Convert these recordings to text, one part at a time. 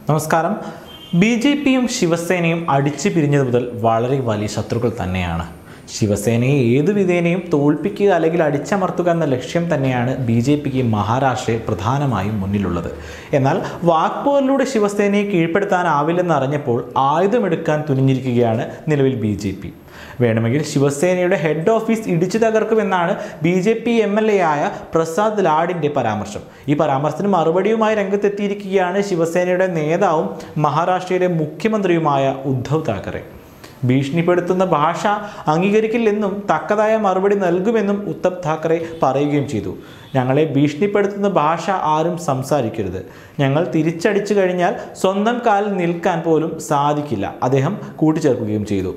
നമസ്കാരം B J പിയും ശിവസേനയും അടിച്ചു പിരിഞ്ഞത് മുതൽ വളരെ വലിയ ശത്രുക്കൾ തന്നെയാണ് ശിവസേനയെ ഏതു വിധേനയും തോൽപ്പിക്കുക അല്ലെങ്കിൽ അടിച്ചമർത്തുക എന്ന ലക്ഷ്യം തന്നെയാണ് ബി ജെ പിക്ക് മഹാരാഷ്ട്രയിൽ പ്രധാനമായും മുന്നിലുള്ളത് എന്നാൽ വാക്പോരിലൂടെ ശിവസേനയെ കീഴ്പ്പെടുത്താനാവില്ലെന്ന് അറിഞ്ഞപ്പോൾ ആയുധമെടുക്കാൻ തുനിഞ്ഞിരിക്കുകയാണ് നിലവിൽ ബി ജെ പി വേണമെങ്കിൽ ശിവസേനയുടെ ഹെഡ് ഓഫീസ് ഇടിച്ചു തകർക്കുമെന്നാണ് B J P M L A ആയ പ്രസാദ് ലാഡിൻ്റെ പരാമർശം ഈ പരാമർശത്തിന് മറുപടിയുമായി രംഗത്തെത്തിയിരിക്കുകയാണ് ശിവസേനയുടെ നേതാവും മഹാരാഷ്ട്രയിലെ മുഖ്യമന്ത്രിയുമായ ഉദ്ധവ് താക്കറെ ഭീഷണിപ്പെടുത്തുന്ന ഭാഷ അംഗീകരിക്കില്ലെന്നും തക്കതായ മറുപടി നൽകുമെന്നും ഉദ്ധവ് താക്കറെ പറയുകയും ചെയ്തു ഞങ്ങളെ ഭീഷണിപ്പെടുത്തുന്ന ഭാഷ ആരും സംസാരിക്കരുത് ഞങ്ങൾ തിരിച്ചടിച്ചു കഴിഞ്ഞാൽ സ്വന്തം കാലിൽ നിൽക്കാൻ പോലും സാധിക്കില്ല അദ്ദേഹം കൂട്ടിച്ചേർക്കുകയും ചെയ്തു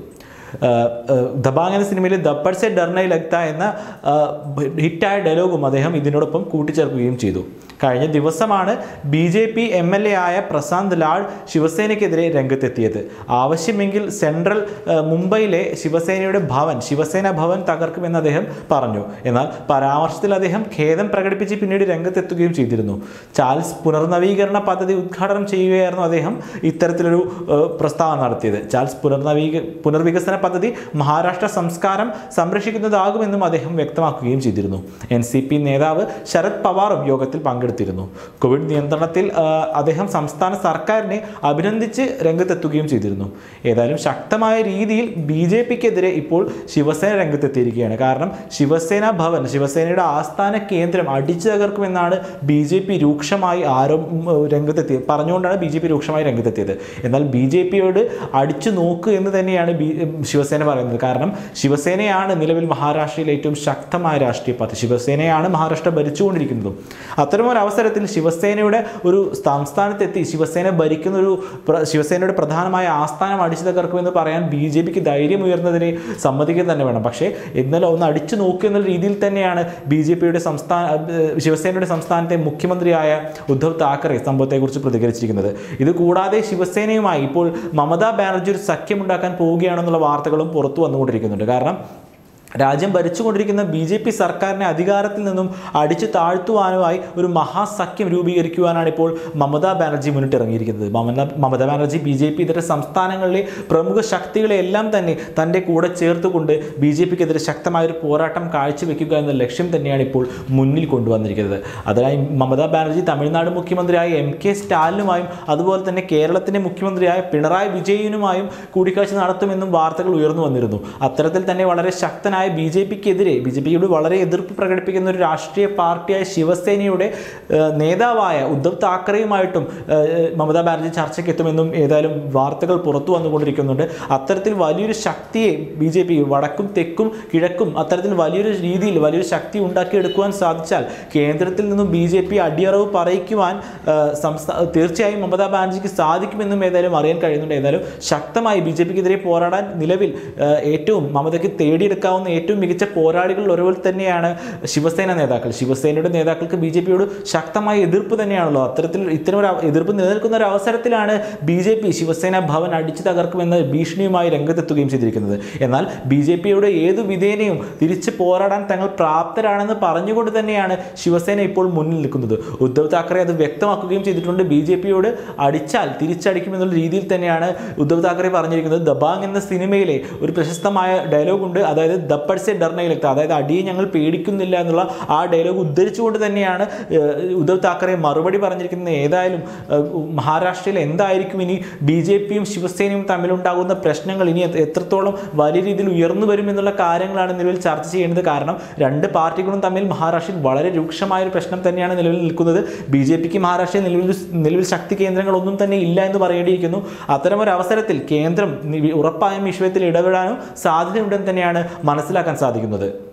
ദബാങ് എന്ന സിനിമയിൽ ദപ്പഡ് സെ ഡർണൈ ലഗ്ത എന്ന ആ, ഹിറ്റായ ഡയലോഗും അദ്ദേഹം ഇതിനോടൊപ്പം കൂട്ടിച്ചേർക്കുകയും ചെയ്തു കഴിഞ്ഞ ദിവസമാണ് B J P M L A ആയ പ്രശാന്ത് ലാൾ ശിവസേനയ്ക്കെതിരെ രംഗത്തെത്തിയത് ആവശ്യമെങ്കിൽ സെൻട്രൽ ആ, മുംബൈയിലെ ശിവസേനയുടെ ഭവൻ ശിവസേന ഭവൻ തകർക്കുമെന്ന് അദ്ദേഹം പറഞ്ഞു എന്നാൽ പരാമർശത്തിൽ അദ്ദേഹം ഖേദം പ്രകടിപ്പിച്ച് പിന്നീട് രംഗത്തെത്തുകയും ചെയ്തിരുന്നു ചാൾസ് പുനർനവീകരണ പദ്ധതി ഉദ്ഘാടനം ചെയ്യുകയായിരുന്നു അദ്ദേഹം ഇത്തരത്തിലൊരു ആ, പ്രസ്താവന നടത്തിയത് ചാൾസ് പുനർനവീക പുനർവികസന പദ്ധതി മഹാരാഷ്ട്ര സംസ്കാരം സംരക്ഷിക്കുന്നതാകുമെന്നും അദ്ദേഹം വ്യക്തമാക്കുകയും ചെയ്തിരുന്നു എൻ സി പി നേതാവ് ശരത് പവാറും യോഗത്തിൽ പങ്കെടുത്തിരുന്നു കോവിഡ് നിയന്ത്രണത്തിൽ ആ, അദ്ദേഹം സംസ്ഥാന സർക്കാരിനെ അഭിനന്ദിച്ച് രംഗത്തെത്തുകയും ചെയ്തിരുന്നു ഏതായാലും ശക്തമായ രീതിയിൽ ബി ജെ പിക്കെതിരെ ഇപ്പോൾ ശിവസേന രംഗത്തെത്തിയിരിക്കുകയാണ് കാരണം ശിവസേന ഭവൻ ശിവസേനയുടെ ആസ്ഥാന കേന്ദ്രം അടിച്ചു തകർക്കുമെന്നാണ് ബി ജെ പി രൂക്ഷമായി ആരോ രംഗത്തെത്തിയത് പറഞ്ഞുകൊണ്ടാണ് ബി ജെ പി രൂക്ഷമായി രംഗത്തെത്തിയത് എന്നാൽ ബി ജെ പിയോട് അടിച്ചു നോക്ക് എന്ന് തന്നെയാണ് ബി ശിവസേന പറയുന്നത് കാരണം ശിവസേനയാണ് നിലവിൽ മഹാരാഷ്ട്രയിലെ ഏറ്റവും ശക്തമായ രാഷ്ട്രീയ പാർട്ടി ശിവസേനയാണ് മഹാരാഷ്ട്ര ഭരിച്ചുകൊണ്ടിരിക്കുന്നതും അത്തരമൊരു അവസരത്തിൽ ശിവസേനയുടെ ഒരു സംസ്ഥാനത്തെത്തി ശിവസേന ഭരിക്കുന്ന ഒരു പ്ര- ശിവസേനയുടെ പ്രധാനമായ ആസ്ഥാനം അടിച്ചു തകർക്കുമെന്ന് പറയാൻ ബി ജെ പിക്ക് ധൈര്യം ഉയർന്നതിനെ സമ്മതിക്കുക തന്നെ വേണം പക്ഷേ എന്നാലും ഒന്ന് അടിച്ചു നോക്കുക എന്നുള്ള രീതിയിൽ തന്നെയാണ് ബി ജെ പിയുടെ സംസ്ഥാന ഏഹ് ശിവസേനയുടെ സംസ്ഥാനത്തെ മുഖ്യമന്ത്രിയായ ഉദ്ധവ് താക്കറെ സംഭവത്തെക്കുറിച്ച് പ്രതികരിച്ചിരിക്കുന്നത് ഇത് കൂടാതെ ശിവസേനയുമായി ഇപ്പോൾ മമതാ ബാനർജി ഒരു സഖ്യമുണ്ടാക്കാൻ പോവുകയാണെന്നുള്ള വാർത്തകളും പുറത്തു വന്നുകൊണ്ടിരിക്കുന്നുണ്ട് കാരണം രാജ്യം ഭരിച്ചുകൊണ്ടിരിക്കുന്ന ബി ജെ പി സർക്കാരിനെ അധികാരത്തിൽ നിന്നും അടിച്ചു താഴ്ത്തുവാനുമായി ഒരു മഹാസഖ്യം രൂപീകരിക്കുവാനാണ് ഇപ്പോൾ മമതാ ബാനർജി മുന്നിട്ടിറങ്ങിയിരിക്കുന്നത് Mamata Mamata Banerjee B J P ഇതര സംസ്ഥാനങ്ങളിലെ പ്രമുഖ ശക്തികളെല്ലാം തന്നെ തൻ്റെ കൂടെ ചേർത്തുകൊണ്ട് ബി ജെ പിക്കെതിരെ ശക്തമായ ഒരു പോരാട്ടം കാഴ്ചവെക്കുക എന്ന ലക്ഷ്യം തന്നെയാണ് ഇപ്പോൾ മുന്നിൽ കൊണ്ടുവന്നിരിക്കുന്നത് അതിനായി മമതാ ബാനർജി തമിഴ്നാട് മുഖ്യമന്ത്രിയായ എം കെ സ്റ്റാലിനുമായും അതുപോലെ തന്നെ കേരളത്തിൻ്റെ മുഖ്യമന്ത്രിയായ പിണറായി വിജയനുമായും കൂടിക്കാഴ്ച നടത്തുമെന്നും വാർത്തകൾ ഉയർന്നു വന്നിരുന്നു അത്തരത്തിൽ തന്നെ വളരെ ശക്തനായ ബി ജെ പിക്കെതിരെ ബി ജെ പിയോട് വളരെ എതിർപ്പ് പ്രകടിപ്പിക്കുന്ന ഒരു രാഷ്ട്രീയ പാർട്ടിയായ ശിവസേനയുടെ ഏഹ്, നേതാവായ ഉദ്ധവ് താക്കറെയുമായിട്ടും ഏഹ്, മമതാ ബാനർജി ചർച്ചയ്ക്ക് എത്തുമെന്നും ഏതായാലും വാർത്തകൾ പുറത്തു വന്നുകൊണ്ടിരിക്കുന്നുണ്ട് അത്തരത്തിൽ വലിയൊരു ശക്തിയെ ബി ജെ പി വടക്കും തെക്കും കിഴക്കും അത്തരത്തിൽ വലിയൊരു രീതിയിൽ വലിയൊരു ശക്തി ഉണ്ടാക്കിയെടുക്കുവാൻ സാധിച്ചാൽ കേന്ദ്രത്തിൽ നിന്നും ബി ജെ പി അടിയറവ് പറയിക്കുവാൻ ഏഹ്, സംസ്ഥാ തീർച്ചയായും മമതാ ബാനർജിക്ക് സാധിക്കുമെന്നും ഏതായാലും അറിയാൻ കഴിയുന്നുണ്ട് ഏതായാലും ശക്തമായി ബി ജെ പിക്കെതിരെ പോരാടാൻ നിലവിൽ ഏഹ്, ഏറ്റവും മമതയ്ക്ക് തേടിയെടുക്കാവുന്ന ഏറ്റവും മികച്ച പോരാളികളിൽ ഒരുവർ തന്നെയാണ് ശിവസേന നേതാക്കൾ ശിവസേനയുടെ നേതാക്കൾക്ക് ബി ജെ പിയോട് ശക്തമായ എതിർപ്പ് തന്നെയാണല്ലോ അത്തരത്തിൽ ഇത്തരം ഒരു അവ- എതിർപ്പ് നിലനിൽക്കുന്ന ഒരു അവസരത്തിലാണ് B J P Shiv Sena Bhavan അടിച്ചു തകർക്കുമെന്ന ഭീഷണിയുമായി രംഗത്തെത്തുകയും ചെയ്തിരിക്കുന്നത് എന്നാൽ ബി ജെ പിയുടെ ഏതു വിധേനയും തിരിച്ച് പോരാടാൻ തങ്ങൾ പ്രാപ്തരാണെന്ന് പറഞ്ഞുകൊണ്ട് തന്നെയാണ് ശിവസേന ഇപ്പോൾ മുന്നിൽ നിൽക്കുന്നത് ഉദ്ധവ് താക്കറെ അത് വ്യക്തമാക്കുകയും ചെയ്തിട്ടുണ്ട് ബി ജെ പിയോട് അടിച്ചാൽ തിരിച്ചടിക്കുമെന്നുള്ള രീതിയിൽ തന്നെയാണ് ഉദ്ധവ് താക്കറെ പറഞ്ഞിരിക്കുന്നത് ദബാങ് എന്ന സിനിമയിലെ ഒരു പ്രശസ്തമായ ഡയലോഗ് ഉണ്ട് അതായത് ദപ്പഡ്സെ ഡർണയിലെത്ത അതായത് അടിയെ ഞങ്ങൾ പേടിക്കുന്നില്ല എന്നുള്ള ആ ഡയലോഗ് ഉദ്ധരിച്ചുകൊണ്ട് തന്നെയാണ് ഏഹ്, ഉദ്ധവ് താക്കറെ മറുപടി പറഞ്ഞിരിക്കുന്നത് ഏതായാലും ഏഹ്, മഹാരാഷ്ട്രയിൽ എന്തായിരിക്കും ഇനി ബി ജെ പിയും ശിവസേനയും തമ്മിലുണ്ടാകുന്ന പ്രശ്നങ്ങൾ ഇനി എത്ര- എത്രത്തോളം വലിയ രീതിയിൽ ഉയർന്നു വരും എന്നുള്ള കാര്യങ്ങളാണ് നിലവിൽ ചർച്ച ചെയ്യേണ്ടത് കാരണം രണ്ട് പാർട്ടികളും തമ്മിൽ മഹാരാഷ്ട്രയിൽ വളരെ രൂക്ഷമായ ഒരു പ്രശ്നം തന്നെയാണ് നിലവിൽ നിൽക്കുന്നത് ബി ജെ പിക്ക് മഹാരാഷ്ട്രയിൽ നിലവിൽ നിലവിൽ ശക്തി കേന്ദ്രങ്ങളൊന്നും തന്നെ ഇല്ല എന്ന് പറയേണ്ടിയിരിക്കുന്നു അത്തരമൊരു അവസരത്തിൽ കേന്ദ്രം നി- ഉറപ്പായും ഈ വിഷയത്തിൽ ഇടപെടാനും സാധ്യതയുണ്ടെന്ന് തന്നെയാണ് മനസ്സിലാക്കാൻ സാധിക്കുന്നത്